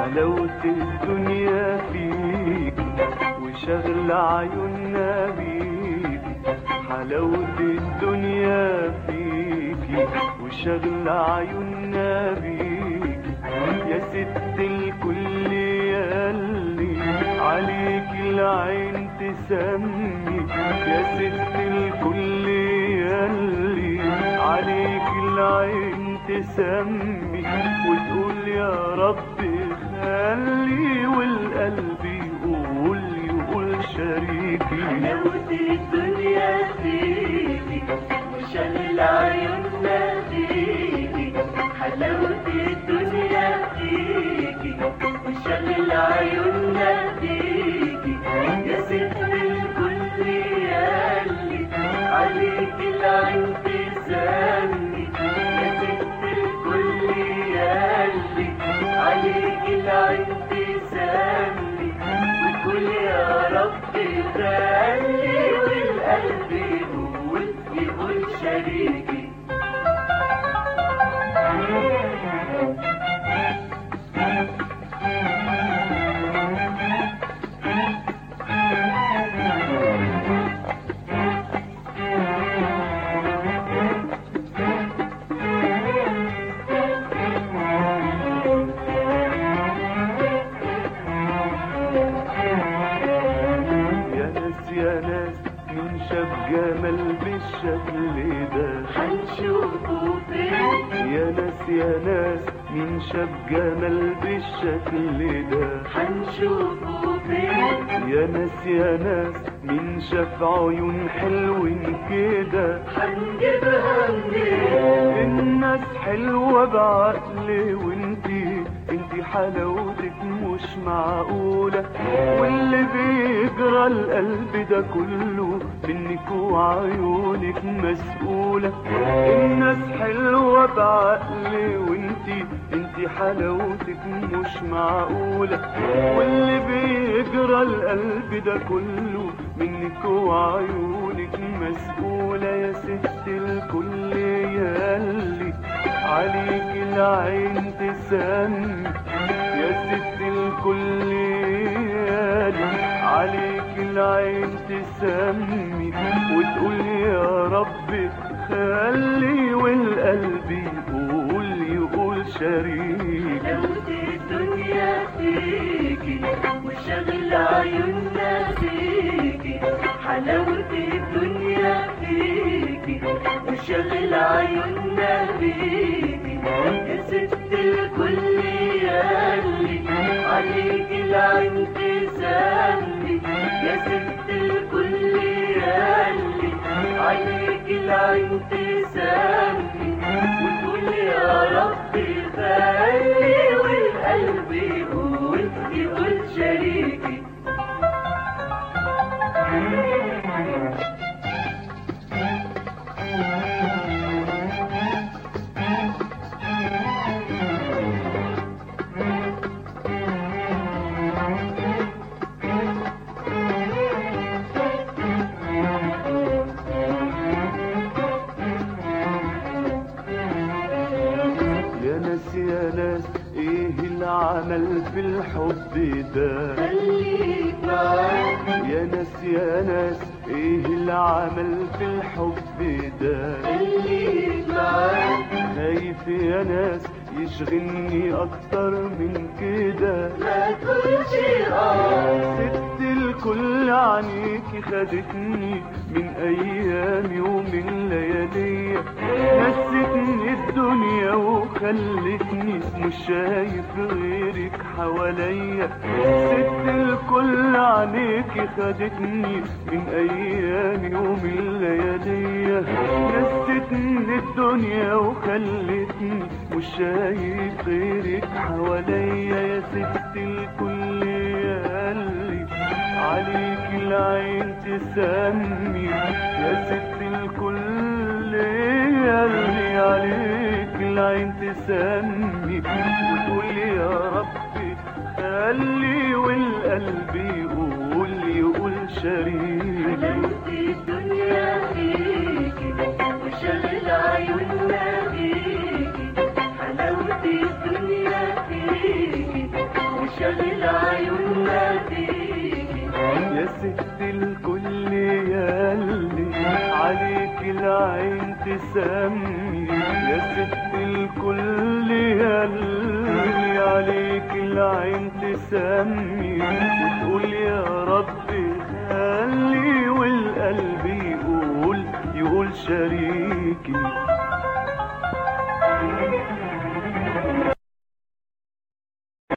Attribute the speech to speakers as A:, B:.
A: حلاوة الدنيا فيك وشغل عيوننا بيك حلاوة الدنيا فيك وشغل عيوننا بيك يا ست الكل ياللي عليك العين تسمي يا ست الكل ياللي عليك العين تسمي وتقول يا رب خلي والقلب يقول يقول شريكي
B: حلاوة الدنيا فيكي وشغل عيوننا فيكي حلاوة الدنيا فيكي وشغل عيوننا فيكي يا ست الكل ياللي عليك العين تسمي يا ست الكل ياللي عليك العين تسمي وتقول يا رب خلي والقلب يقول يقول شريكي
A: يا ناس يا ناس مين شاف جمال بالشكل ده
B: هنشوفه فين
A: يا ناس يا ناس مين شاف جمال بالشكل ده
B: هنشوفه فين
A: يا ناس يا ناس مين شاف عيون حلوين كده
B: هنجيبها منين
A: الناس حلوة بعقل وانتي انتي حلاوتك مش معقولة واللي بيجرى القلب ده كله منك وعيونك مسؤولة الناس حلوة بعقل وانتي انتي حلاوتك مش معقولة واللي بيجرى القلب ده كله منك وعيونك مسؤولة يا ست الكل ياللي عليك العين تسمي يا ست الكل يالي عليك العين تسمي وتقول يا رب خلي والقلب يقول يقول شريك
B: حلاوة الدنيا فيكي وشغل عيوننا فيكي حلاوة الدنيا فيكي وشغل عيوننا فيكي يا ست الكل ياللي عليك العين تسمي يا ست الكل يالي عليك العين تسمي وتقول يا رب خلي والقلب يقول يقول شريكي
A: يا ناس يا ناس ايه العمل في الحب ده
B: خليك معاك
A: يا ناس يا ناس ايه العمل في الحب ده
B: خليك معاك
A: خايف يا ناس يشغلني اكتر من كده
B: ما تقولش اه
A: ست الكل عنيكي خدتني من ايامي ومن لياليا نستني الدنيا وخلتني مش شايف غيرك حواليا ست الكل عنيكي خدتني من ايامي ومن لياليا نستني الدنيا وخلتني مش شايف غيرك حواليا يا ست الكل ياللي عليك العين تسمي يا ست الكل ياللي عليك العين تسمي وتقول يا ربي خلي والقلب يقول يقول شريك
B: حلاوة الدنيا فيكي وشغل عيوننا فيكي حلاوة الدنيا فيكي وشغل عيوننا فيكي
A: يا ست الكل ياللي عليك العين تسمي يا ست الكل ياللي عليك العين تسمي وتقول يا رب خلي والقلب يقول يقول شريكي